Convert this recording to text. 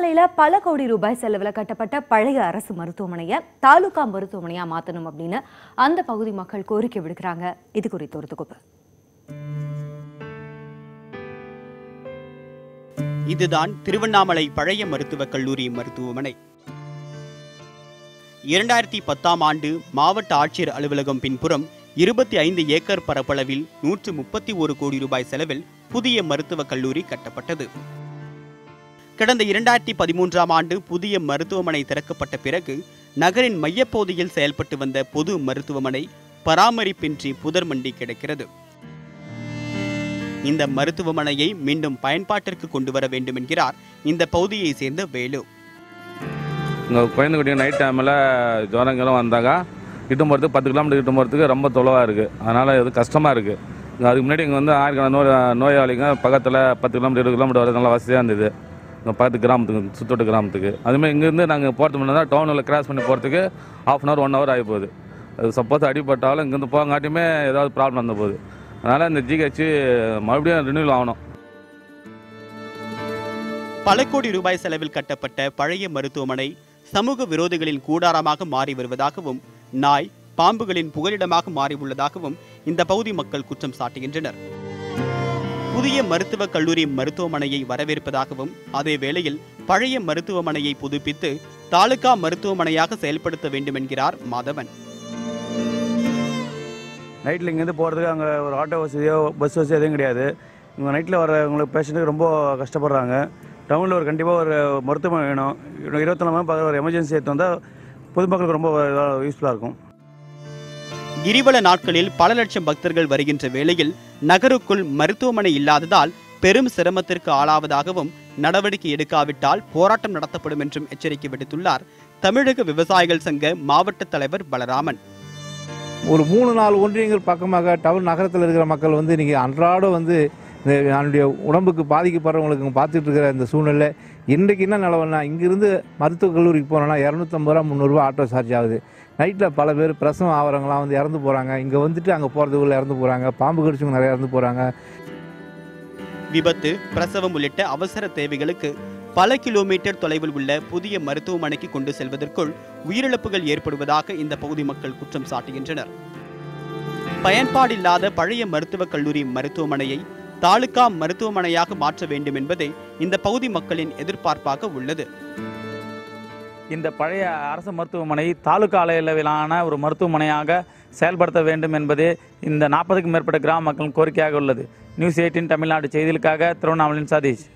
திருவண்ணாமலையில பல கோடி ரூபாய் செலவுல கட்டப்பட்ட பழைய அரசு மருத்துவமனையை தாலுகா மருத்துவமனையா மாத்தணும் அப்படின்னு அந்த பகுதி மக்கள் கோரிக்கை விடுக்கிறாங்க இது குறித்த ஒரு தொகுப்பு இதுதான் திருவண்ணாமலை பழைய மருத்துவக் கல்லூரி மருத்துவமனை இரண்டாயிரத்தி பத்தாம் ஆண்டு மாவட்ட ஆட்சியர் அலுவலகம் பின்புறம் இருபத்தி ஐந்து ஏக்கர் பரப்பளவில் நூற்று முப்பத்தி ஒரு கோடி ரூபாய் செலவில் புதிய மருத்துவக் கல்லூரி கட்டப்பட்டது கடந்த இரண்டாயிரத்தி பதிமூன்றாம் ஆண்டு புதிய மருத்துவமனை திறக்கப்பட்ட பிறகு நகரின் மையப்பகுதியில் செயல்பட்டு வந்த பொது மருத்துவமனை பராமரிப்பின்றி புதர்மண்டி கிடக்கிறது இந்த மருத்துவமனையை மீண்டும் பயன்பாட்டிற்கு கொண்டு வர வேண்டும் என்கிறார் இந்த பகுதியை சேர்ந்த வேலு இங்கே குழந்தைக்குட்டி நைட் டைமில் ஜுரங்களும் வந்தாங்க இட்டு போகிறதுக்கு பத்து கிலோமீட்டர் இட்டு போகிறதுக்கு ரொம்ப தொலைவாக இருக்குது அதனால் இது கஷ்டமாக இருக்குது இங்கே அதுக்கு முன்னாடி இங்கே வந்து ஆயிரக்கணக்கான நோய் நோயாளிங்க பக்கத்தில் பத்து கிலோமீட்டர் இருபது கிலோமீட்டர் வரது நல்லா வசதியாக இருந்தது இங்கே பக்கத்து கிராமத்துக்கு சுத்தோட்டு கிராமத்துக்கு அதுமாதிரி இங்கேருந்து நாங்கள் போகிறது முன்னாடி தான் டவுனில் கிராஸ் பண்ணி போகிறதுக்கு half an hour one hour ஆகி போகுது அது சப்போஸ் அடிபட்டாலும் இங்கேருந்து போகாட்டியுமே ஏதாவது ப்ராப்ளம் வந்து போகுது அதனால் இந்த ஜிஹெச் மறுபடியும் ரினியூவல் ஆகணும் பல கோடி ரூபாய் செலவில் கட்டப்பட்ட பழைய மருத்துவமனை சமூக விரோதிகளின் கூடாரமாக மாறி வருவதாகவும் நாய் பாம்புகளின் புகலிடமாக மாறி உள்ளதாகவும் இந்த பகுதி மக்கள் குற்றம் சாட்டுகின்றனர் புதிய மருத்துவக் கல்லூரி மருத்துவமனையை வரவேற்பதாகவும் அதே வேளையில் பழைய மருத்துவமனையை புதுப்பித்து தாலுகா மருத்துவமனையாக செயல்படுத்த வேண்டும் என்கிறார் மாதவன் நைட்டில் இங்கேருந்து போகிறதுக்கு அங்கே ஒரு ஆட்டோ வசதியோ பஸ் வசதி எதுவும் கிடையாது இங்கே நைட்டில் வரவங்களுக்கு பேஷண்ட்டுக்கு ரொம்ப கஷ்டப்படுறாங்க டவுனில் ஒரு கண்டிப்பாக ஒரு மருத்துவமனை வேணும் இருபத்தி நாலு மணி நேரம் ஒரு எமர்ஜென்சி எடுத்து வந்தால் பொதுமக்களுக்கு ரொம்ப யூஸ்ஃபுல்லாக இருக்கும் கிரிவல நாட்களில் பல லட்சம் பக்தர்கள் வருகின்ற வேளையில் நகருக்குள் மருத்துவமனை இல்லாததால் பெரும் சிரமத்திற்கு ஆளாவதாகவும் நடவடிக்கை எடுக்காவிட்டால் போராட்டம் நடத்தப்படும் என்றும் எச்சரிக்கை விடுத்துள்ளார் தமிழக விவசாயிகள் சங்க மாவட்ட தலைவர் பலராமன் ஒரு மூணு நாலு ஒன்றியங்கள் பக்கமாக டவுன் நகரத்தில் இருக்கிற மக்கள் வந்து இன்றைக்கி அன்றாடம் வந்து இந்த என்னுடைய உடம்புக்கு பாதிக்கப்படுறவங்களுக்கு பார்த்துட்டு இருக்கிற இந்த சூழ்நிலை இன்றைக்கு என்ன நிலவரம்னா இங்கேருந்து மருத்துவக் கல்லூரிக்கு போனோன்னா இரநூத்தம்பது ரூபா முந்நூறுரூவா ஆட்டோ சார்ஜ் ஆகுது நைட்டில் பல பேர் பிரசவம் ஆகிறவங்களாம் வந்து இறந்து போகிறாங்க இங்கே வந்துட்டு அங்கே போகிறதுக்குள்ள இறந்து போகிறாங்க பாம்பு கடிச்சவங்க நிறைய இறந்து போகிறாங்க விபத்து பிரசவம் உள்ளிட்ட அவசர தேவைகளுக்கு பல கிலோமீட்டர் தொலைவில் உள்ள புதிய மருத்துவமனைக்கு கொண்டு செல்வதற்குள் உயிரிழப்புகள் ஏற்படுவதாக இந்த பகுதி மக்கள் குற்றம் சாட்டுகின்றனர் பயன்பாடில்லாத பழைய மருத்துவக் கல்லூரி மருத்துவமனையை தாலுகா மருத்துவமனையாக மாற்ற வேண்டும் என்பதே இந்த பகுதி மக்களின் எதிர்பார்ப்பாக உள்ளது இந்த பழைய அரசு மருத்துவமனை தாலுகா அளவிலான ஒரு மருத்துவமனையாக செயல்படுத்த வேண்டும் என்பதே இந்த நாற்பதுக்கும் மேற்பட்ட கிராம மக்களின் கோரிக்கையாக உள்ளது நியூஸ் எயிட்டின் தமிழ்நாடு செய்திகளுக்காக திருவண்ணாமலையின் சதீஷ்